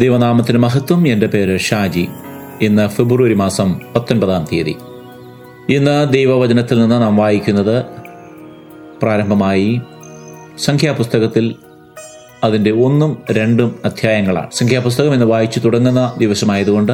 ദൈവനാമത്തിന് മഹത്വം എൻ്റെ പേര് ഷാജി ഇന്ന് ഫെബ്രുവരി മാസം പത്തൊൻപതാം തീയതി ഇന്ന് ദൈവവചനത്തിൽ നിന്ന് നാം വായിക്കുന്നത് പ്രാരംഭമായി സംഖ്യാപുസ്തകത്തിൽ അതിൻ്റെ ഒന്നും രണ്ടും അധ്യായങ്ങളാണ് സംഖ്യാപുസ്തകം എന്ന് വായിച്ചു തുടങ്ങുന്ന ദിവസമായതുകൊണ്ട്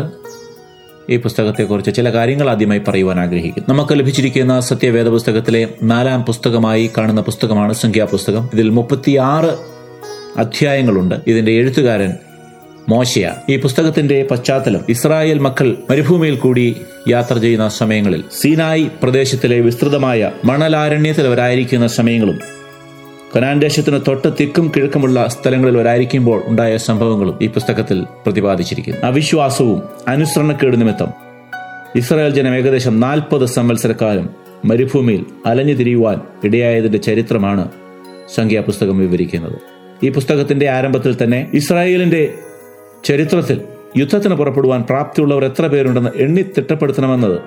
ഈ പുസ്തകത്തെക്കുറിച്ച് ചില കാര്യങ്ങൾ ആദ്യമായി പറയുവാൻ ആഗ്രഹിക്കുന്നു നമുക്ക് ലഭിച്ചിരിക്കുന്ന സത്യവേദ പുസ്തകത്തിലെ നാലാം പുസ്തകമായി കാണുന്ന പുസ്തകമാണ് സംഖ്യാപുസ്തകം ഇതിൽ മുപ്പത്തിയാറ് അധ്യായങ്ങളുണ്ട് ഇതിന്റെ എഴുത്തുകാരൻ മോശയാണ് ഈ പുസ്തകത്തിന്റെ പശ്ചാത്തലം ഇസ്രായേൽ മക്കൾ മരുഭൂമിയിൽ കൂടി യാത്ര ചെയ്യുന്ന സമയങ്ങളിൽ സീനായി പ്രദേശത്തിലെ വിസ്തൃതമായ മണലാരണ്യത്തിൽ അവരായിരിക്കുന്ന സമയങ്ങളും കനാൻ ദേശത്തിന് തൊട്ട് തെക്കും കിഴക്കുമുള്ള സ്ഥലങ്ങളിൽ അവരായിരിക്കുമ്പോൾ ഉണ്ടായ സംഭവങ്ങളും ഈ പുസ്തകത്തിൽ പ്രതിപാദിച്ചിരിക്കുന്നു അവിശ്വാസവും അനുസരണക്കേട് നിമിത്തം ഇസ്രായേൽ ജനം ഏകദേശം നാൽപ്പത് സംവത്സരക്കാലം മരുഭൂമിയിൽ അലഞ്ഞു തിരിയുവാൻ ഇടയായതിന്റെ ചരിത്രമാണ് സംഖ്യാപുസ്തകം വിവരിക്കുന്നത് ഈ പുസ്തകത്തിന്റെ ആരംഭത്തിൽ തന്നെ ഇസ്രായേലിന്റെ ചരിത്രത്തിൽ യുദ്ധത്തിന് പുറപ്പെടുവാൻ പ്രാപ്തിയുള്ളവർ എത്ര പേരുണ്ടെന്ന് എണ്ണി തിട്ടപ്പെടുത്തണമെന്നത്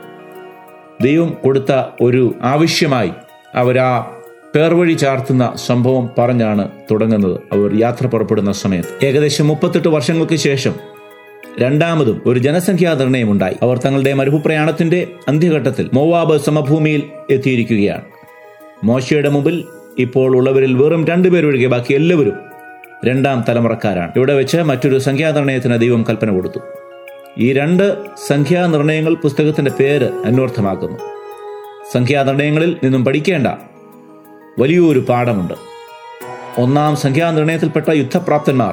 ദൈവം കൊടുത്ത ഒരു ആവശ്യമായി അവരാ പേർവഴി ചാർത്തുന്ന സംഭവം പറഞ്ഞാണ് തുടങ്ങുന്നത് അവർ യാത്ര പുറപ്പെടുന്ന സമയത്ത് ഏകദേശം മുപ്പത്തെട്ട് വർഷങ്ങൾക്ക് ശേഷം രണ്ടാമതും ഒരു ജനസംഖ്യാ നിർണയമുണ്ടായി അവർ തങ്ങളുടെ മരുഭുപ്രയാണത്തിന്റെ അന്ത്യഘട്ടത്തിൽ മോവാബ് സമഭൂമിയിൽ എത്തിയിരിക്കുകയാണ് മോശയുടെ മുമ്പിൽ ഇപ്പോൾ ഉള്ളവരിൽ വെറും രണ്ടുപേരൊഴികെ ബാക്കി എല്ലാവരും രണ്ടാം തലമുറക്കാരാണ് ഇവിടെ വെച്ച് മറ്റൊരു സംഖ്യാനിർണയത്തിന് ദൈവം കൽപ്പന കൊടുത്തു ഈ രണ്ട് സംഖ്യാനിർണയങ്ങൾ പുസ്തകത്തിന്റെ പേര് അന്വർത്ഥമാക്കുന്നു സംഖ്യാനിർണയങ്ങളിൽ നിന്നും പഠിക്കേണ്ട വലിയൊരു പാഠമുണ്ട് ഒന്നാം സംഖ്യാനിർണയത്തിൽപ്പെട്ട യുദ്ധപ്രാപ്തന്മാർ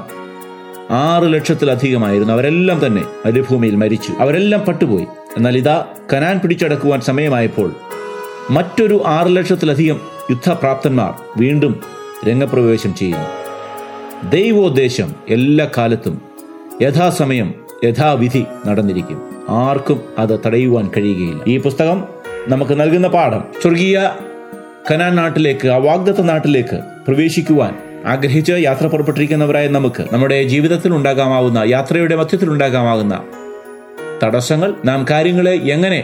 ആറ് ലക്ഷത്തിലധികമായിരുന്നു അവരെല്ലാം തന്നെ മരുഭൂമിയിൽ മരിച്ചു അവരെല്ലാം പട്ടുപോയി എന്നാൽ ഇതാ കനാൻ പിടിച്ചടക്കുവാൻ സമയമായപ്പോൾ മറ്റൊരു ആറ് ലക്ഷത്തിലധികം യുദ്ധപ്രാപ്തന്മാർ വീണ്ടും രംഗപ്രവേശം ചെയ്യുന്നു ദൈവോദ്ദേശം എല്ലാ കാലത്തും യഥാസമയം യഥാവിധി നടന്നിരിക്കും ആർക്കും അത് തടയുവാൻ കഴിയുകയില്ല ഈ പുസ്തകം നമുക്ക് നൽകുന്ന പാഠം സ്വർഗീയ കനാൻ നാട്ടിലേക്ക് ആ വാഗ്ദത്ത നാട്ടിലേക്ക് പ്രവേശിക്കുവാൻ ആഗ്രഹിച്ച് യാത്ര പുറപ്പെട്ടിരിക്കുന്നവരായ നമുക്ക് നമ്മുടെ ജീവിതത്തിൽ ഉണ്ടാകാമാവുന്ന യാത്രയുടെ മധ്യത്തിൽ ഉണ്ടാകാമാവുന്ന തടസ്സങ്ങൾ നാം കാര്യങ്ങളെ എങ്ങനെ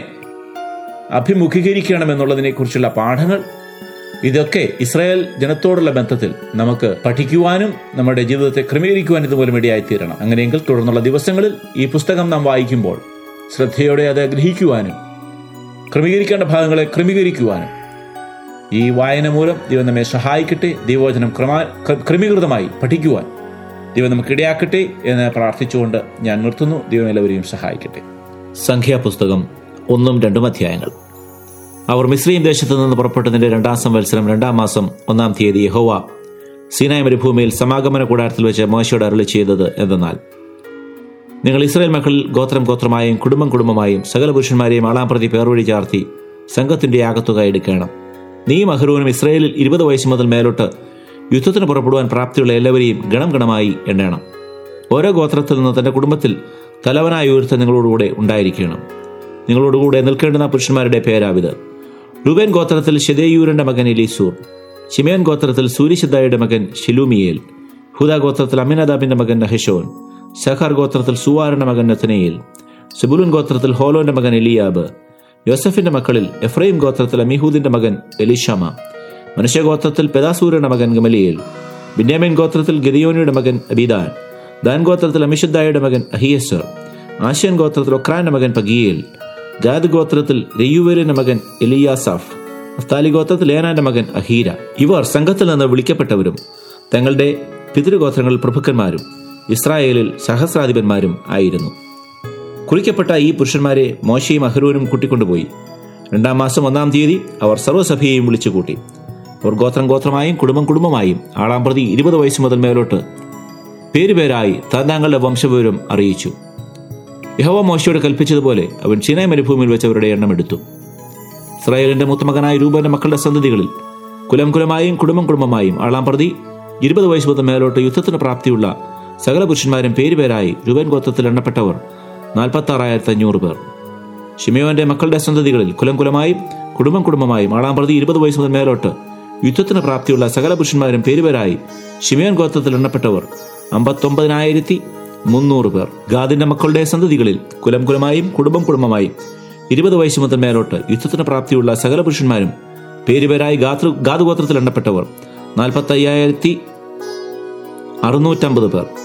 അഭിമുഖീകരിക്കണം എന്നുള്ളതിനെ കുറിച്ചുള്ള പാഠങ്ങൾ ഇതൊക്കെ ഇസ്രായേൽ ജനത്തോടുള്ള ബന്ധത്തിൽ നമുക്ക് പഠിക്കുവാനും നമ്മുടെ ജീവിതത്തെ ക്രമീകരിക്കുവാനും ഇതുമൂലം ഇടയായിത്തീരണം അങ്ങനെയെങ്കിൽ തുടർന്നുള്ള ദിവസങ്ങളിൽ ഈ പുസ്തകം നാം വായിക്കുമ്പോൾ ശ്രദ്ധയോടെ അത് ഗ്രഹിക്കുവാനും ക്രമീകരിക്കേണ്ട ഭാഗങ്ങളെ ക്രമീകരിക്കുവാനും ഈ വായന മൂലം ദൈവം നമ്മെ സഹായിക്കട്ടെ ദൈവവചനം ക്രമാ ക്രമീകൃതമായി പഠിക്കുവാൻ ദൈവം നമുക്ക് ഇടയാക്കട്ടെ എന്ന് പ്രാർത്ഥിച്ചുകൊണ്ട് ഞാൻ നിർത്തുന്നു ദൈവം എല്ലാവരെയും സഹായിക്കട്ടെ സംഖ്യാപുസ്തകം ഒന്നും രണ്ടും അധ്യായങ്ങൾ അവർ മിശ്രീം ദേശത്ത് നിന്ന് പുറപ്പെട്ടതിന്റെ രണ്ടാം സംവത്സരം രണ്ടാം മാസം ഒന്നാം തീയതി യഹോവ സീനായ മരുഭൂമിയിൽ സമാഗമന കൂടാരത്തിൽ വെച്ച് മോശയോട് അരളി ചെയ്തത് എന്തെന്നാൽ നിങ്ങൾ ഇസ്രായേൽ മക്കളിൽ ഗോത്രം ഗോത്രമായും കുടുംബം കുടുംബമായും സകല പുരുഷന്മാരെയും ആളാം പ്രതി പേർവഴി ചാർത്തി സംഘത്തിന്റെ ആകത്തുക എടുക്കണം നീ മഹ്റൂനും ഇസ്രായേലിൽ ഇരുപത് വയസ്സ് മുതൽ മേലോട്ട് യുദ്ധത്തിന് പുറപ്പെടുവാൻ പ്രാപ്തിയുള്ള എല്ലാവരെയും ഗണം ഗണമായി എണ്ണണം ഓരോ ഗോത്രത്തിൽ നിന്ന് തന്റെ കുടുംബത്തിൽ തലവനായ ഒരുത്ത നിങ്ങളോടുകൂടെ ഉണ്ടായിരിക്കണം നിങ്ങളോടുകൂടെ നിൽക്കേണ്ടുന്ന പുരുഷന്മാരുടെ പേരാവിത് റുബേൻ ഗോത്രത്തിൽ ഷെദേയൂരിന്റെ മകൻ എലീസൂർ ഷിമേൻ ഗോത്രത്തിൽ സൂര്യശുദ്ധായുടെ മകൻ ഷിലൂമിയേൽ ഹുദ ഗോത്രത്തിൽ അമിനദാബിന്റെ മകൻ നഹഷോൻ സഖാർ ഗോത്രത്തിൽ സുവാറിന്റെ മകൻ നത്തനയേൽ സെബുലുൻ ഗോത്രത്തിൽ ഹോലോന്റെ മകൻ എലിയാബ് യോസഫിന്റെ മക്കളിൽ എഫ്രൈം ഗോത്രത്തിൽ അമിഹൂദിന്റെ മകൻ എലിഷാമ മനുഷ്യഗോത്രത്തിൽ പെദാസൂരിന്റെ മകൻ ഗമലിയേൽ ബിന്യാമിൻ ഗോത്രത്തിൽ ഗദിയോനിയുടെ മകൻ അബിദാൻ ദാൻ ഗോത്രത്തിൽ അമിഷദ്ദായുടെ മകൻ അഹിയസർ ആഷ്യൻ ഗോത്രത്തിൽ ഒക്രാന്റെ മകൻ പഗിയേൽ ഗാദ് ഗോത്രത്തിൽ രയുവേലിന്റെ മകൻ എലിയാസാഫ് നഫ്താലി ഗോത്രത്തിൽ ഏനാന്റെ മകൻ അഹീര ഇവർ സംഘത്തിൽ നിന്ന് വിളിക്കപ്പെട്ടവരും തങ്ങളുടെ പിതൃഗോത്രങ്ങളിൽ പ്രഭുക്കന്മാരും ഇസ്രായേലിൽ സഹസ്രാധിപന്മാരും ആയിരുന്നു കുറിക്കപ്പെട്ട ഈ പുരുഷന്മാരെ മോശയും അഹ്റൂനും കൂട്ടിക്കൊണ്ടുപോയി രണ്ടാം മാസം ഒന്നാം തീയതി അവർ സർവ്വസഭയെയും വിളിച്ചു കൂട്ടി അവർ ഗോത്രം ഗോത്രമായും കുടുംബം കുടുംബമായും ആളാം പ്രതി ഇരുപത് വയസ്സ് മുതൽ മേലോട്ട് പേരുപേരായി താന്താങ്ങളുടെ വംശവിവരം അറിയിച്ചു യഹോവ മോശയോട് കൽപ്പിച്ചതുപോലെ അവൻ ചീനായ് മരുഭൂമിയിൽ വെച്ച് അവരുടെ എണ്ണം എടുത്തു ഇസ്രായേലിന്റെ മൂത്തമകനായ രൂപന്റെ മക്കളുടെ സന്തതികളിൽ കുലം കുലമായും കുടുംബം കുടുംബമായും ആളാം പ്രതി ഇരുപത് വയസ്സ് മുതൽ മേലോട്ട് യുദ്ധത്തിന് പ്രാപ്തിയുള്ള സകല പുരുഷന്മാരും പേരുപേരായി രൂപൻ ഗോത്രത്തിൽ എണ്ണപ്പെട്ടവർ നാൽപ്പത്തി ആറായിരത്തി അഞ്ഞൂറ് പേർ ഷിമയോന്റെ മക്കളുടെ സന്തതികളിൽ കുലം കുലമായും കുടുംബം കുടുംബമായും ആളാം പ്രതി ഇരുപത് വയസ്സ് മുതൽ മേലോട്ട് യുദ്ധത്തിന് പ്രാപ്തിയുള്ള സകല പുരുഷന്മാരും പേരുപേരായി ഷിമയോൻ ഗോത്രത്തിൽ എണ്ണപ്പെട്ടവർ അമ്പത്തൊമ്പതിനായിരത്തി മുന്നൂറ് പേർ ഗാദിന്റെ മക്കളുടെ സന്തതികളിൽ കുലം കുലമായും കുടുംബം കുടുംബമായും ഇരുപത് വയസ്സ് മുതൽ മേലോട്ട് യുദ്ധത്തിന് പ്രാപ്തിയുള്ള സകല പുരുഷന്മാരും പേരുപേരായി ഗാതൃ ഗാതുഗോത്രത്തിൽ എണ്ണപ്പെട്ടവർ നാൽപ്പത്തി അയ്യായിരത്തി അറുന്നൂറ്റമ്പത് പേർ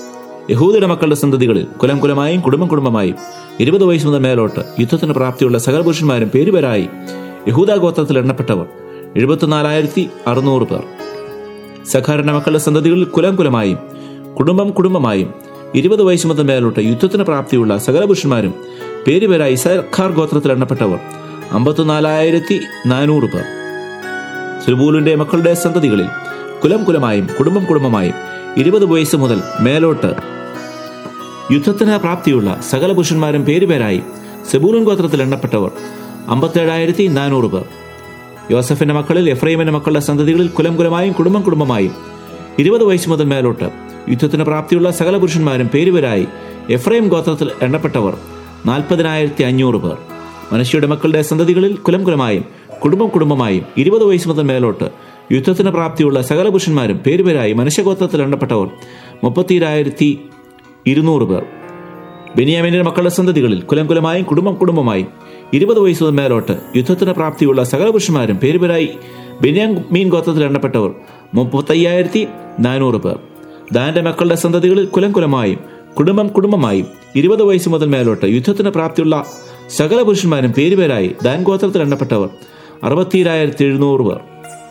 യഹൂദയുടെ മക്കളുടെ സന്തതികളിൽ കുലം കുലമായും കുടുംബം കുടുംബമായും ഇരുപത് വയസ്സ് മുതൽ മേലോട്ട് യുദ്ധത്തിന് പ്രാപ്തിയുള്ള സകല പുരുഷന്മാരും പേരുപേരായി യഹൂദ ഗോത്രത്തിൽ എണ്ണപ്പെട്ടവർ എഴുപത്തിനാലായിരത്തി അറുന്നൂറ് പേർ സഖാറിന്റെ മക്കളുടെ സന്തതികളിൽ കുലം കുലമായും കുടുംബം കുടുംബമായും ഇരുപത് വയസ്സ് മുതൽ മേലോട്ട് യുദ്ധത്തിന് പ്രാപ്തിയുള്ള സകല പുരുഷന്മാരും പേരുപേരായി സഖാർ ഗോത്രത്തിൽ എണ്ണപ്പെട്ടവർ അമ്പത്തിനാലായിരത്തി നാനൂറ് പേർ സുബൂലിന്റെ മക്കളുടെ സന്തതികളിൽ കുലം കുലമായും കുടുംബം കുടുംബമായും ഇരുപത് വയസ്സ് മുതൽ മേലോട്ട് യുദ്ധത്തിന് പ്രാപ്തിയുള്ള സകല പുരുഷന്മാരും പേരുപേരായി സെബൂലൻ ഗോത്രത്തിൽ എണ്ണപ്പെട്ടവർ അമ്പത്തേഴായിരത്തി നാനൂറ് പേർ യോസഫിന്റെ മക്കളിൽ എഫ്രൈമിന്റെ മക്കളുടെ സന്തതികളിൽ കുലം കുലമായും കുടുംബം കുടുംബമായും ഇരുപത് വയസ്സ് മുതൽ മേലോട്ട് യുദ്ധത്തിന് പ്രാപ്തിയുള്ള സകല പുരുഷന്മാരും പേരുപേരായി എഫ്രൈം ഗോത്രത്തിൽ എണ്ണപ്പെട്ടവർ നാൽപ്പതിനായിരത്തി അഞ്ഞൂറ് പേർ മനുഷ്യയുടെ മക്കളുടെ സന്തതികളിൽ കുലം കുലമായും കുടുംബം കുടുംബമായും ഇരുപത് വയസ്സ് മുതൽ മേലോട്ട് യുദ്ധത്തിന് പ്രാപ്തിയുള്ള സകല പുരുഷന്മാരും പേരുപേരായി മനുഷ്യഗോത്രത്തിൽ എണ്ണപ്പെട്ടവർ മുപ്പത്തിരായിരത്തി ഇരുന്നൂറ് പേർ ബെനിയാമിന്റെ മക്കളുടെ സന്തതികളിൽ കുലം കുലമായും കുടുംബം കുടുംബമായും ഇരുപത് വയസ്സ് മുതൽ മേലോട്ട് യുദ്ധത്തിന് പ്രാപ്തിയുള്ള സകല പുരുഷന്മാരും പേരുപേരായി ബെന്യാമീൻ ഗോത്രത്തിൽ എണ്ണപ്പെട്ടവർ മുപ്പത്തയ്യായിരത്തി നാനൂറ് പേർ ദാന്റെ മക്കളുടെ സന്തതികളിൽ കുലം കുലമായും കുടുംബം കുടുംബമായും ഇരുപത് വയസ്സ് മുതൽ മേലോട്ട് യുദ്ധത്തിന് പ്രാപ്തിയുള്ള സകല പുരുഷന്മാരും പേരുപേരായി ദാൻ ഗോത്രത്തിൽ എണ്ണപ്പെട്ടവർ അറുപത്തിരായിരത്തി എഴുന്നൂറ് പേർ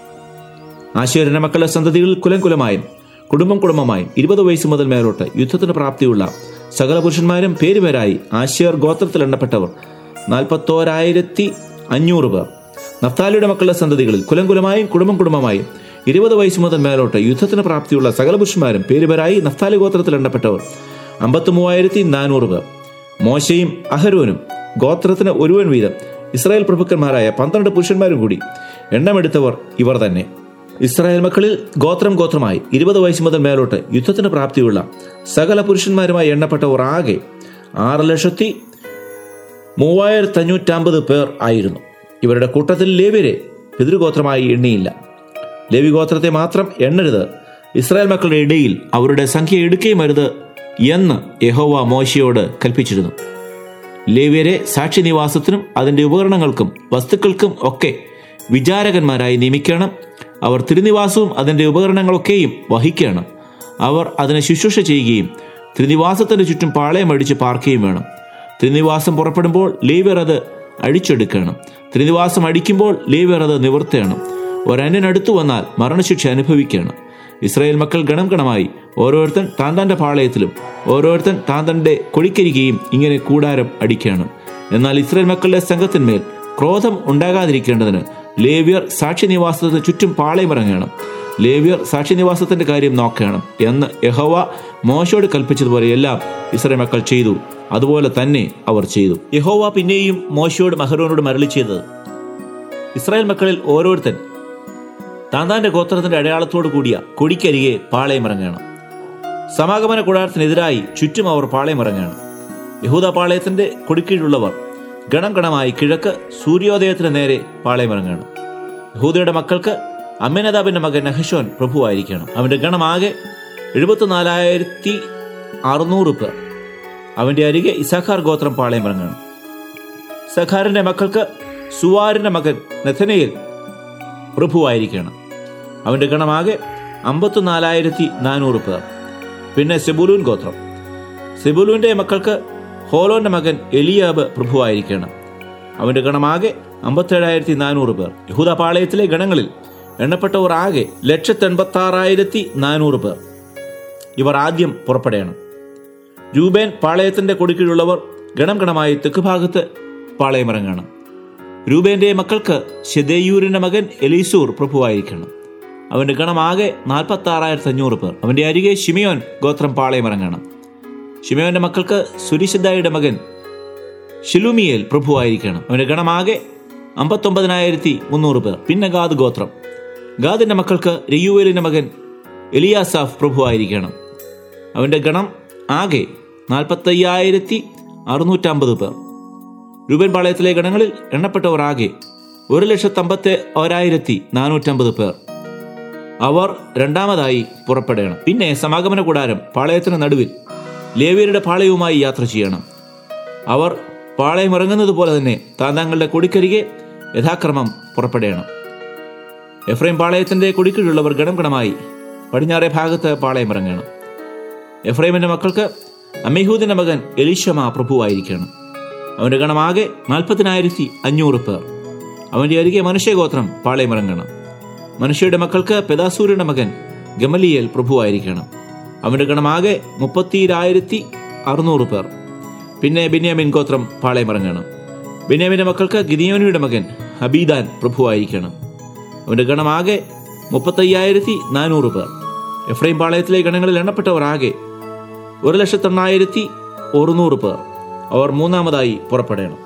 ആശയരന്റെ മക്കളുടെ സന്തതികളിൽ കുലം കുലമായും കുടുംബം കുടുംബമായും ഇരുപത് വയസ്സ് മുതൽ മേലോട്ട് യുദ്ധത്തിന് പ്രാപ്തിയുള്ള സകല പുരുഷന്മാരും പേരുപേരായി ആശയർ ഗോത്രത്തിൽ എണ്ണപ്പെട്ടവർ നാൽപ്പത്തോരായിരത്തി അഞ്ഞൂറ് പേർ നഫ്താലിയുടെ മക്കളുടെ സന്തതികളിൽ കുലം കുലമായും കുടുംബം കുടുംബമായും ഇരുപത് വയസ്സ് മുതൽ മേലോട്ട് യുദ്ധത്തിന് പ്രാപ്തിയുള്ള സകല പുരുഷന്മാരും പേരുപേരായി നഫ്താലി ഗോത്രത്തിൽ എണ്ണപ്പെട്ടവർ അമ്പത്തി മൂവായിരത്തി നാനൂറ് പേർ മോശയും അഹരോനും ഗോത്രത്തിന് ഒരുവൻ വീതം ഇസ്രായേൽ പ്രഭുക്കന്മാരായ പന്ത്രണ്ട് പുരുഷന്മാരും കൂടി എണ്ണമെടുത്തവർ ഇവർ തന്നെ ഇസ്രായേൽ മക്കളിൽ ഗോത്രം ഗോത്രമായി ഇരുപത് വയസ്സ് മുതൽ മേലോട്ട് യുദ്ധത്തിന് പ്രാപ്തിയുള്ള സകല പുരുഷന്മാരുമായി എണ്ണപ്പെട്ടവർ ആകെ ആറ് ലക്ഷത്തി മൂവായിരത്തി അഞ്ഞൂറ്റമ്പത് പേർ ആയിരുന്നു ഇവരുടെ കൂട്ടത്തിൽ ലേവ്യരെ പിതൃഗോത്രമായി എണ്ണിയില്ല ലേവി ഗോത്രത്തെ മാത്രം എണ്ണരുത് ഇസ്രായേൽ മക്കളുടെ ഇടയിൽ അവരുടെ സംഖ്യ എടുക്കുകയും അരുത് എന്ന് യഹോവ മോശയോട് കൽപ്പിച്ചിരുന്നു ലേവ്യരെ സാക്ഷി നിവാസത്തിനും അതിൻ്റെ ഉപകരണങ്ങൾക്കും വസ്തുക്കൾക്കും ഒക്കെ വിചാരകന്മാരായി നിയമിക്കണം അവർ തിരുനിവാസവും അതിൻ്റെ ഉപകരണങ്ങളൊക്കെയും വഹിക്കണം അവർ അതിനെ ശുശ്രൂഷ ചെയ്യുകയും തിരുനിവാസത്തിന് ചുറ്റും പാളയം അടിച്ച് പാർക്കുകയും വേണം തിരുനിവാസം പുറപ്പെടുമ്പോൾ ലേവ്യർ അത് അഴിച്ചെടുക്കണം തിരുനിവാസം അടിക്കുമ്പോൾ ലേവ്യർ അത് നിവർത്തണം ഒരന്യനടുത്തു വന്നാൽ മരണശിക്ഷ അനുഭവിക്കണം ഇസ്രായേൽ മക്കൾ ഗണം ഗണമായി ഓരോരുത്തൻ താൻ തൻ്റെ പാളയത്തിലും ഓരോരുത്തൻ താൻ തൻ്റെ കൊടിക്കരികയും ഇങ്ങനെ കൂടാരം അടിക്കണം എന്നാൽ ഇസ്രായേൽ മക്കളുടെ സംഘത്തിന്മേൽ ക്രോധം ഉണ്ടാകാതിരിക്കേണ്ടതിന് ലേവ്യർ സാക്ഷ്യനിവാസത്തിന് ചുറ്റും പാളയമിറങ്ങണം ലേവ്യർ സാക്ഷ്യനിവാസത്തിന്റെ കാര്യം നോക്കണം എന്ന് യഹോവ മോശയോട് കൽപ്പിച്ചതുപോലെ എല്ലാം ഇസ്രായേൽ മക്കൾ ചെയ്തു അതുപോലെ തന്നെ അവർ ചെയ്തു യഹോവ പിന്നെയും മോശയോട് മഹരോനോട് മരളി ചെയ്തത് ഇസ്രായേൽ മക്കളിൽ ഓരോരുത്തൻ താന്താന്റെ ഗോത്രത്തിന്റെ അടയാളത്തോടു കൂടിയ കൊടിക്കരികെ പാളയമിറങ്ങണം സമാഗമന കൂടാരത്തിനെതിരായി ചുറ്റും അവർ പാളയമിറങ്ങണം യഹൂദ പാളയത്തിന്റെ കൊടിക്കീഴുള്ളവർ ഗണം ഗണമായി കിഴക്ക് സൂര്യോദയത്തിന് നേരെ പാളയമിറങ്ങണം യഹൂദയുടെ മക്കൾക്ക് അമ്മിനദാബിന്റെ മകൻ നഹശോൻ പ്രഭുവായിരിക്കണം അവന്റെ ഗണമാകെ എഴുപത്തിനാലായിരത്തി അറുന്നൂറ് പേർ അവന്റെ അരികെ ഇസാഖാർ ഗോത്രം പാളയമിറങ്ങണം സഖാറിന്റെ മക്കൾക്ക് സുവാറിന്റെ മകൻ നെഥനയിൽ പ്രഭുവായിരിക്കണം അവന്റെ ഗണമാകെ അമ്പത്തിനാലായിരത്തി നാനൂറ് പേർ പിന്നെ സെബുലൂൻ ഗോത്രം സെബുലൂന്റെ മക്കൾക്ക് ഹോലോന്റെ മകൻ എലിയാബ് പ്രഭുവായിരിക്കണം അവന്റെ ഗണമാകെ അമ്പത്തേഴായിരത്തി നാനൂറ് പേർ യഹൂദ പാളയത്തിലെ ഗണങ്ങളിൽ എണ്ണപ്പെട്ടവർ ആകെ ലക്ഷത്തെൺപത്താറായിരത്തി നാനൂറ് പേർ ഇവർ ആദ്യം പുറപ്പെടണം രൂപേൻ പാളയത്തിന്റെ കൊടുക്കീഴുള്ളവർ ഗണം ഗണമായി തെക്കുഭാഗത്ത് പാളയമിറങ്ങണം രൂപേന്റെ മക്കൾക്ക് ഷെദേയൂരിന്റെ മകൻ എലീസൂർ പ്രഭുവായിരിക്കണം അവന്റെ ഗണമാകെ നാൽപ്പത്തി ആറായിരത്തി അഞ്ഞൂറ് പേർ അവന്റെ അരികെ ഷിമിയോൻ ഗോത്രം പാളയമിറങ്ങണം ഷിമിയോന്റെ മക്കൾക്ക് സുരിശദായുടെ മകൻ ഷിലുമിയേൽ പ്രഭുവായിരിക്കണം അവന്റെ ഗണമാകെ അമ്പത്തൊമ്പതിനായിരത്തി മുന്നൂറ് പേർ പിന്നെ ഗാദ് ഗോത്രം ഗാദിന്റെ മക്കൾക്ക് രയൂവേലിന്റെ മകൻ എലിയാസാഫ് പ്രഭുവായിരിക്കണം അവന്റെ ഗണം ആകെ നാൽപ്പത്തയ്യായിരത്തി അറുന്നൂറ്റമ്പത് പേർ രൂപൻ പാളയത്തിലെ ഗണങ്ങളിൽ എണ്ണപ്പെട്ടവർ ആകെ ഒരു ലക്ഷത്തമ്പത്തി ഒരായിരത്തി നാനൂറ്റമ്പത് പേർ അവർ രണ്ടാമതായി പുറപ്പെടണം പിന്നെ സമാഗമന കൂടാരം പാളയത്തിന് നടുവിൽ ലേവിയരുടെ പാളയവുമായി യാത്ര ചെയ്യണം അവർ പാളയം ഇറങ്ങുന്നത് പോലെ തന്നെ താൻ തങ്ങളുടെ കൊടിക്കരികെ യഥാക്രമം പുറപ്പെടണം എഫ്രൈം പാളയത്തിന്റെ കൊടിക്കീഴുള്ളവർ ഗണം ഗണമായി പടിഞ്ഞാറേ ഭാഗത്ത് പാളയം ഇറങ്ങണം എഫ്രൈമിന്റെ മക്കൾക്ക് അമിഹൂദിന്റെ മകൻ എലിശമ പ്രഭുവായിരിക്കണം അവന്റെ ഗണമാകെ നാൽപ്പതിനായിരത്തി അഞ്ഞൂറ് പേർ അവന്റെ അരികെ മനുഷ്യഗോത്രം പാളയമിറങ്ങണം മനുഷ്യയുടെ മക്കൾക്ക് പെദാസൂരിയുടെ മകൻ ഗമലിയേൽ പ്രഭുവായിരിക്കണം അവന്റെ ഗണമാകെ മുപ്പത്തിരായിരത്തി അറുന്നൂറ് പേർ പിന്നെ ബിന്യാമിൻ ഗോത്രം പാളയമിറങ്ങണം ബിന്യാമിന്റെ മക്കൾക്ക് ഗിദിയോനിയുടെ മകൻ ഹബീദാൻ പ്രഭുവായിരിക്കണം അവന്റെ ഗണമാകെ മുപ്പത്തയ്യായിരത്തി നാനൂറ് പേർ എഫ്രൈം പാളയത്തിലെ ഗണങ്ങളിൽ എണ്ണപ്പെട്ടവർ ആകെ ഒരു ലക്ഷത്തെണ്ണായിരത്തി ഒരുന്നൂറ് പേർ അവർ മൂന്നാമതായി പുറപ്പെടണം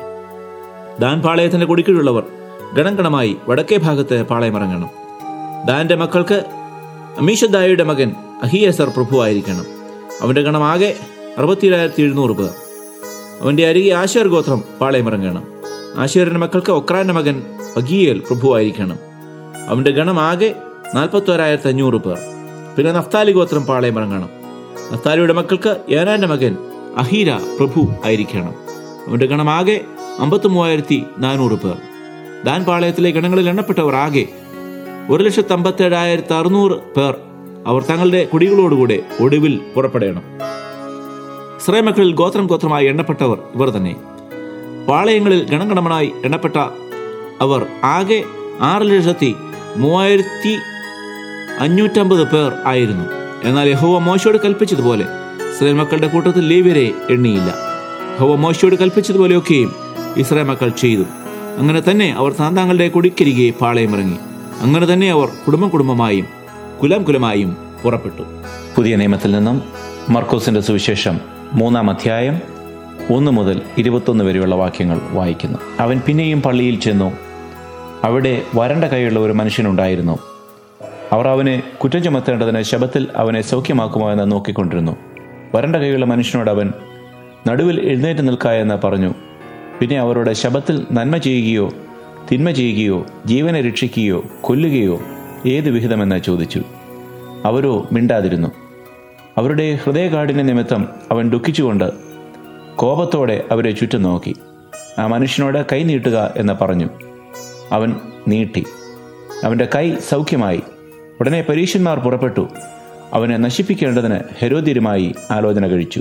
ദാൻ പാളയത്തിന്റെ കുടിക്കീഴുള്ളവർ ഗണം ഗണമായി വടക്കേ ഭാഗത്ത് പാളയമിറങ്ങണം ദാന്റെ മക്കൾക്ക് അമീഷദായിയുടെ മകൻ അഹിയേസർ പ്രഭുവായിരിക്കണം അവന്റെ ഗണമാകെ അറുപത്തിയേഴായിരത്തി എഴുന്നൂറ് പേർ അവന്റെ അരികെ ആശേർ ഗോത്രം പാളയമിറങ്ങണം ആശേറിന്റെ മക്കൾക്ക് ഒക്രാന്റെ മകൻ അഗിയേൽ പ്രഭുവായിരിക്കണം അവന്റെ ഗണം ആകെ നാൽപ്പത്തോരായിരത്തി അഞ്ഞൂറ് പേർ പിന്നെ നഫ്താലി ഗോത്രം പാളയമിറങ്ങണം നഫ്താലിയുടെ മക്കൾക്ക് ഏനാന്റെ മകൻ അഹീര പ്രഭു ആയിരിക്കണം അവന്റെ ഗണം ആകെ അമ്പത്തി മൂവായിരത്തി നാനൂറ് പേർ ദാൻ പാളയത്തിലെ ഗണങ്ങളിൽ എണ്ണപ്പെട്ടവർ ആകെ ഒരു ലക്ഷത്തി അമ്പത്തേഴായിരത്തി അറുന്നൂറ് പേർ അവർ തങ്ങളുടെ കുടികളോടുകൂടെ ഒടുവിൽ പുറപ്പെടണം ഇസ്രായേൽ മക്കളിൽ ഗോത്രം ഗോത്രമായി എണ്ണപ്പെട്ടവർ ഇവർ തന്നെ പാളയങ്ങളിൽ ഗണഗണമനായി എണ്ണപ്പെട്ട അവർ ആകെ ആറ് ലക്ഷത്തി മൂവായിരത്തി അഞ്ഞൂറ്റമ്പത് പേർ ആയിരുന്നു എന്നാൽ യഹോവ മോശയോട് കൽപ്പിച്ചതുപോലെ ഇസ്രായേൽ മക്കളുടെ കൂട്ടത്തിൽ ലേവ്യരെ എണ്ണിയില്ല യഹോവ മോശയോട് കൽപ്പിച്ചതുപോലെയൊക്കെയും ഇസ്രായേൽ മക്കൾ ചെയ്തു അങ്ങനെ തന്നെ അവർ താന്താങ്ങളുടെ കുടിക്കരികെ പാളയമിറങ്ങി അങ്ങനെ തന്നെ അവർ കുടുംബം കുടുംബമായും കുലം കുലമായും പുറപ്പെട്ടു പുതിയ നിയമത്തിൽ നിന്നും മർക്കോസിന്റെ സുവിശേഷം മൂന്നാം അധ്യായം ഒന്ന് മുതൽ ഇരുപത്തൊന്ന് വരെയുള്ള വാക്യങ്ങൾ വായിക്കുന്നു അവൻ പിന്നെയും പള്ളിയിൽ ചെന്നു അവിടെ വരണ്ട കൈയുള്ള ഒരു മനുഷ്യനുണ്ടായിരുന്നു അവർ അവനെ കുറ്റം ചുമത്തേണ്ടതിന് ശബത്തിൽ അവനെ സൗഖ്യമാക്കുമോ എന്ന് നോക്കിക്കൊണ്ടിരുന്നു വരണ്ട കൈയുള്ള മനുഷ്യനോട് അവൻ നടുവിൽ എഴുന്നേറ്റ് നിൽക്ക എന്ന് പറഞ്ഞു പിന്നെ അവരുടെ ശബത്തിൽ നന്മ ചെയ്യുകയോ തിന്മ ചെയ്യുകയോ ജീവനെ രക്ഷിക്കുകയോ കൊല്ലുകയോ ഏത് വിഹിതമെന്ന് ചോദിച്ചു അവരോ മിണ്ടാതിരുന്നു അവരുടെ ഹൃദയകാഠിന്യ നിമിത്തം അവൻ ദുഃഖിച്ചുകൊണ്ട് കോപത്തോടെ അവരെ ചുറ്റും നോക്കി ആ മനുഷ്യനോട് കൈ നീട്ടുക എന്ന് പറഞ്ഞു അവൻ നീട്ടി അവൻ്റെ കൈ സൗഖ്യമായി ഉടനെ പരീക്ഷന്മാർ പുറപ്പെട്ടു അവനെ നശിപ്പിക്കേണ്ടതിന് ഹെരോദ്യരുമായി ആലോചന കഴിച്ചു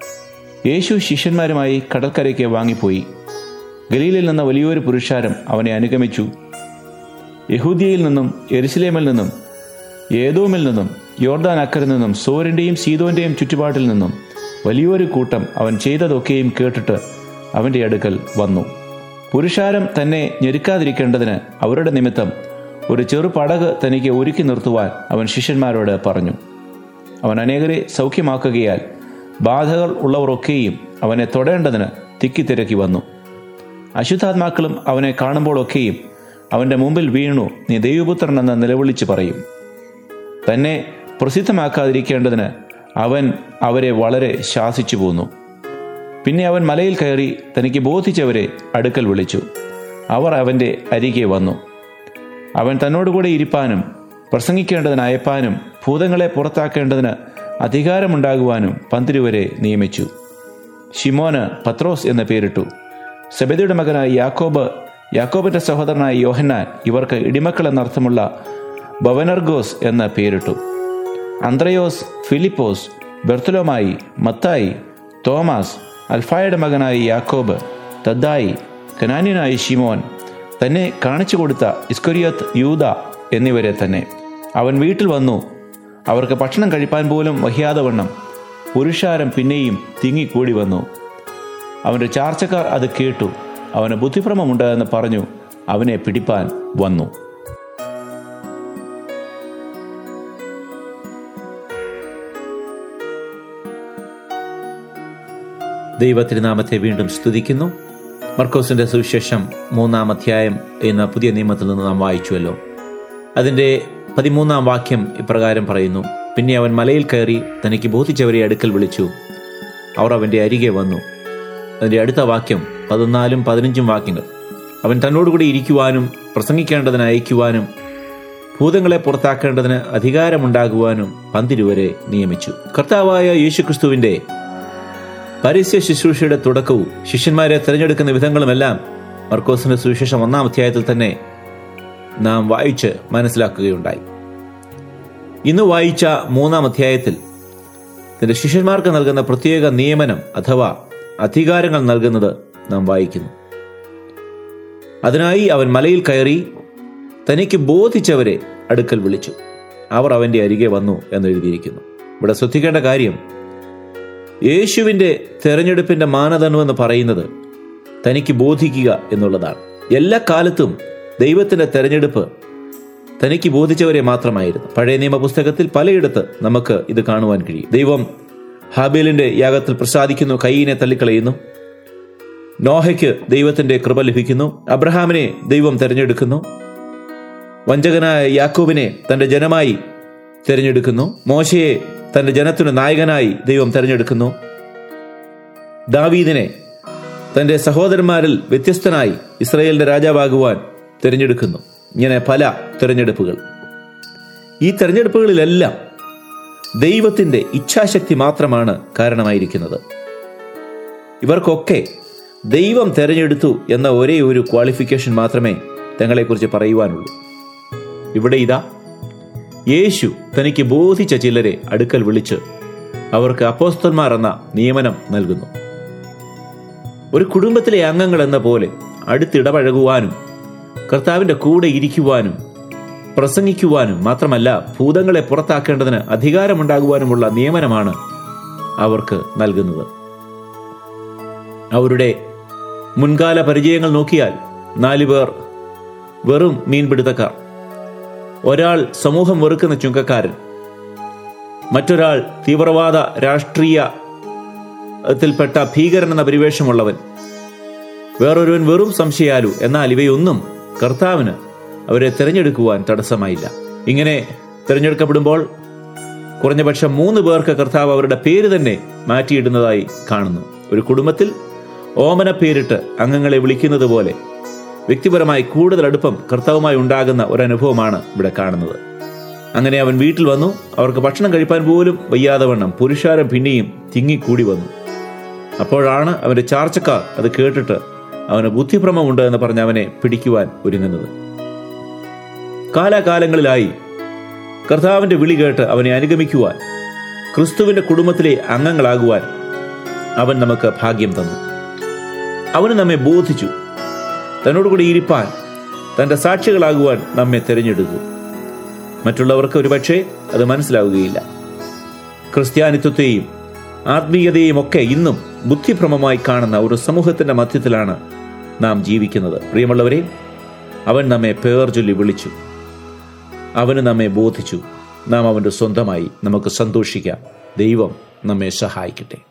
യേശു ശിഷ്യന്മാരുമായി കടൽക്കരയ്ക്ക് വാങ്ങിപ്പോയി ഗലീലിൽ നിന്ന് വലിയൊരു പുരുഷാരം അവനെ അനുഗമിച്ചു യഹൂദിയയിൽ നിന്നും എരുസലേമിൽ നിന്നും ഏതോമിൽ നിന്നും യോർദാൻ അക്കരിൽ നിന്നും സോറിൻ്റെയും സീതോന്റെയും ചുറ്റുപാട്ടിൽ നിന്നും വലിയൊരു കൂട്ടം അവൻ ചെയ്തതൊക്കെയും കേട്ടിട്ട് അവൻ്റെ അടുക്കൽ വന്നു പുരുഷാരം തന്നെ ഞെരുക്കാതിരിക്കേണ്ടതിന് അവരുടെ നിമിത്തം ഒരു ചെറു പടക് തനിക്ക് ഒരുക്കി നിർത്തുവാൻ അവൻ ശിഷ്യന്മാരോട് പറഞ്ഞു അവൻ അനേകരെ സൗഖ്യമാക്കുകയാൽ ബാധകൾ ഉള്ളവരൊക്കെയും അവനെ തൊടേണ്ടതിന് തിക്കിത്തിരക്കി വന്നു അശുദ്ധാത്മാക്കളും അവനെ കാണുമ്പോഴൊക്കെയും അവൻ്റെ മുമ്പിൽ വീണു നീ ദൈവപുത്രനെന്ന് നിലവിളിച്ച് പറയും തന്നെ പ്രസിദ്ധമാക്കാതിരിക്കേണ്ടതിന് അവൻ അവരെ വളരെ ശാസിച്ചു പോന്നു പിന്നെ അവൻ മലയിൽ കയറി തനിക്ക് ബോധിച്ചവരെ അടുക്കൽ വിളിച്ചു അവർ അവൻ്റെ അരികെ വന്നു അവൻ തന്നോടുകൂടെ ഇരിപ്പാനും പ്രസംഗിക്കേണ്ടതിന് അയപ്പാനും ഭൂതങ്ങളെ പുറത്താക്കേണ്ടതിന് അധികാരമുണ്ടാകുവാനും പന്തിരുവരെ നിയമിച്ചു ഷിമോന് പത്രോസ് എന്ന് പേരിട്ടു സെബദിയുടെ മകനായ യാക്കോബ് യാക്കോബിന്റെ സഹോദരനായ യോഹന്നാൻ ഇവർക്ക് ഇടിമക്കൾ എന്നർത്ഥമുള്ള ബവനർഗോസ് എന്ന് പേരിട്ടു അന്ത്രയോസ് ഫിലിപ്പോസ് ബെർത്തലോമായി മത്തായി തോമസ് അൽഫായുടെ മകനായ യാക്കോബ് തദ്ദായി കനാന്യനായ ഷിമോൻ തന്നെ കാണിച്ചു കൊടുത്ത ഇസ്കൊരിയത്ത് യൂത എന്നിവരെ തന്നെ അവൻ വീട്ടിൽ വന്നു അവർക്ക് ഭക്ഷണം കഴിപ്പാൻ പോലും വഹിയാതെ വണ്ണം പുരുഷാരം പിന്നെയും തിങ്ങിക്കൂടി വന്നു അവൻ്റെ ചാർച്ചക്കാർ അത് കേട്ടു അവന് ബുദ്ധിഭ്രമമുണ്ട് എന്ന് പറഞ്ഞു അവനെ പിടിപ്പാൻ വന്നു ദൈവത്തിരുനാമത്തെ വീണ്ടും സ്തുതിക്കുന്നു മർക്കോസിന്റെ സുവിശേഷം മൂന്നാം അധ്യായം എന്ന പുതിയ നിയമത്തിൽ നിന്ന് നാം വായിച്ചുവല്ലോ അതിൻ്റെ പതിമൂന്നാം വാക്യം ഇപ്രകാരം പറയുന്നു പിന്നെ അവൻ മലയിൽ കയറി തനിക്ക് ബോധിച്ചവരെ അടുക്കൽ വിളിച്ചു അവർ അവൻ്റെ അരികെ വന്നു അതിൻ്റെ അടുത്ത വാക്യം പതിനാലും പതിനഞ്ചും വാക്യങ്ങൾ അവൻ തന്നോടുകൂടി ഇരിക്കുവാനും പ്രസംഗിക്കേണ്ടതിന് അയക്കുവാനും ഭൂതങ്ങളെ പുറത്താക്കേണ്ടതിന് അധികാരമുണ്ടാകുവാനും പന്തിരുവരെ നിയമിച്ചു കർത്താവായ യേശുക്രിസ്തുവിൻ്റെ പരസ്യ ശുശ്രൂഷയുടെ തുടക്കവും ശിഷ്യന്മാരെ തിരഞ്ഞെടുക്കുന്ന വിധങ്ങളുമെല്ലാം മർക്കോസിന്റെ സുവിശേഷം ഒന്നാം അധ്യായത്തിൽ തന്നെ നാം വായിച്ച് മനസ്സിലാക്കുകയുണ്ടായി ഇന്ന് വായിച്ച മൂന്നാം അധ്യായത്തിൽ തന്റെ ശിഷ്യന്മാർക്ക് നൽകുന്ന പ്രത്യേക നിയമനം അഥവാ അധികാരങ്ങൾ നൽകുന്നത് നാം വായിക്കുന്നു അതിനായി അവൻ മലയിൽ കയറി തനിക്ക് ബോധിച്ചവരെ അടുക്കൽ വിളിച്ചു അവർ അവന്റെ അരികെ വന്നു എന്ന് എഴുതിയിരിക്കുന്നു ഇവിടെ ശ്രദ്ധിക്കേണ്ട കാര്യം യേശുവിൻ്റെ തെരഞ്ഞെടുപ്പിന്റെ മാനദണ്ഡമെന്ന് പറയുന്നത് തനിക്ക് ബോധിക്കുക എന്നുള്ളതാണ് എല്ലാ കാലത്തും ദൈവത്തിന്റെ തെരഞ്ഞെടുപ്പ് തനിക്ക് ബോധിച്ചവരെ മാത്രമായിരുന്നു പഴയ നിയമ പുസ്തകത്തിൽ പലയിടത്ത് നമുക്ക് ഇത് കാണുവാൻ കഴിയും ദൈവം ഹാബേലിന്റെ യാഗത്തിൽ പ്രസാദിക്കുന്നു കൈയിനെ തള്ളിക്കളയുന്നു നോഹയ്ക്ക് ദൈവത്തിന്റെ കൃപ ലഭിക്കുന്നു അബ്രഹാമിനെ ദൈവം തിരഞ്ഞെടുക്കുന്നു വഞ്ചകനായ യാക്കോബിനെ തന്റെ ജനമായി തിരഞ്ഞെടുക്കുന്നു മോശയെ തന്റെ ജനത്തിന് നായകനായി ദൈവം തിരഞ്ഞെടുക്കുന്നു ദാവീദിനെ തന്റെ സഹോദരന്മാരിൽ വ്യത്യസ്തനായി ഇസ്രയേലിന്റെ രാജാവാകുവാൻ തിരഞ്ഞെടുക്കുന്നു ഇങ്ങനെ പല തിരഞ്ഞെടുപ്പുകൾ ഈ തിരഞ്ഞെടുപ്പുകളിലെല്ലാം ദൈവത്തിന്റെ ഇച്ഛാശക്തി മാത്രമാണ് കാരണമായിരിക്കുന്നത് ഇവർക്കൊക്കെ ദൈവം തെരഞ്ഞെടുത്തു എന്ന ഒരേ ഒരു ക്വാളിഫിക്കേഷൻ മാത്രമേ തങ്ങളെക്കുറിച്ച് പറയുവാനുള്ളൂ ഇവിടെ ഇതാ യേശു തനിക്ക് ബോധിച്ച ചിലരെ അടുക്കൽ വിളിച്ച് അവർക്ക് അപ്പോസ്തന്മാർ എന്ന നിയമനം നൽകുന്നു ഒരു കുടുംബത്തിലെ അംഗങ്ങൾ എന്ന പോലെ അടുത്തിടപഴകുവാനും കർത്താവിന്റെ കൂടെ ഇരിക്കുവാനും പ്രസംഗിക്കുവാനും മാത്രമല്ല ഭൂതങ്ങളെ പുറത്താക്കേണ്ടതിന് അധികാരമുണ്ടാകുവാനുമുള്ള നിയമനമാണ് അവർക്ക് നൽകുന്നത് അവരുടെ മുൻകാല പരിചയങ്ങൾ നോക്കിയാൽ നാലുപേർ വെറും മീൻപിടുത്തക്കാർ ഒരാൾ സമൂഹം വെറുക്കുന്ന ചുങ്കക്കാരൻ മറ്റൊരാൾ തീവ്രവാദ രാഷ്ട്രീയ ത്തിൽപ്പെട്ട ഭീകരൻ എന്ന പരിവേഷമുള്ളവൻ വേറൊരുവൻ വെറും സംശയാലു എന്നാൽ ഇവയൊന്നും കർത്താവിന് അവരെ തിരഞ്ഞെടുക്കുവാൻ തടസ്സമായില്ല ഇങ്ങനെ തിരഞ്ഞെടുക്കപ്പെടുമ്പോൾ കുറഞ്ഞപക്ഷം മൂന്ന് പേർക്ക് കർത്താവ് അവരുടെ പേര് തന്നെ മാറ്റിയിടുന്നതായി കാണുന്നു ഒരു കുടുംബത്തിൽ ഓമന പേരിട്ട് അംഗങ്ങളെ വിളിക്കുന്നത് പോലെ വ്യക്തിപരമായി കൂടുതൽ അടുപ്പം കർത്താവുമായി ഉണ്ടാകുന്ന ഒരനുഭവമാണ് ഇവിടെ കാണുന്നത് അങ്ങനെ അവൻ വീട്ടിൽ വന്നു അവർക്ക് ഭക്ഷണം കഴിപ്പാൻ പോലും വയ്യാതെ വണ്ണം പുരുഷാരം പിന്നെയും തിങ്ങിക്കൂടി വന്നു അപ്പോഴാണ് അവന്റെ ചാർച്ചക്കാർ അത് കേട്ടിട്ട് അവന് ബുദ്ധിഭ്രമമുണ്ട് എന്ന് പറഞ്ഞ് അവനെ പിടിക്കുവാൻ ഒരുങ്ങുന്നത് കാലാകാലങ്ങളിലായി കർത്താവിന്റെ വിളി കേട്ട് അവനെ അനുഗമിക്കുവാൻ ക്രിസ്തുവിന്റെ കുടുംബത്തിലെ അംഗങ്ങളാകുവാൻ അവൻ നമുക്ക് ഭാഗ്യം തന്നു അവന് നമ്മെ ബോധിച്ചു തന്നോടുകൂടി ഇരിപ്പാൻ തന്റെ സാക്ഷികളാകുവാൻ നമ്മെ തിരഞ്ഞെടുത്തു മറ്റുള്ളവർക്ക് ഒരുപക്ഷെ അത് മനസ്സിലാവുകയില്ല ക്രിസ്ത്യാനിത്വത്തെയും ആത്മീയതയും ഒക്കെ ഇന്നും ബുദ്ധിഭ്രമമായി കാണുന്ന ഒരു സമൂഹത്തിന്റെ മധ്യത്തിലാണ് നാം ജീവിക്കുന്നത് പ്രിയമുള്ളവരെ അവൻ നമ്മെ പേർ ചൊല്ലി വിളിച്ചു അവന് നമ്മെ ബോധിച്ചു നാം അവൻ്റെ സ്വന്തമായി നമുക്ക് സന്തോഷിക്കാം ദൈവം നമ്മെ സഹായിക്കട്ടെ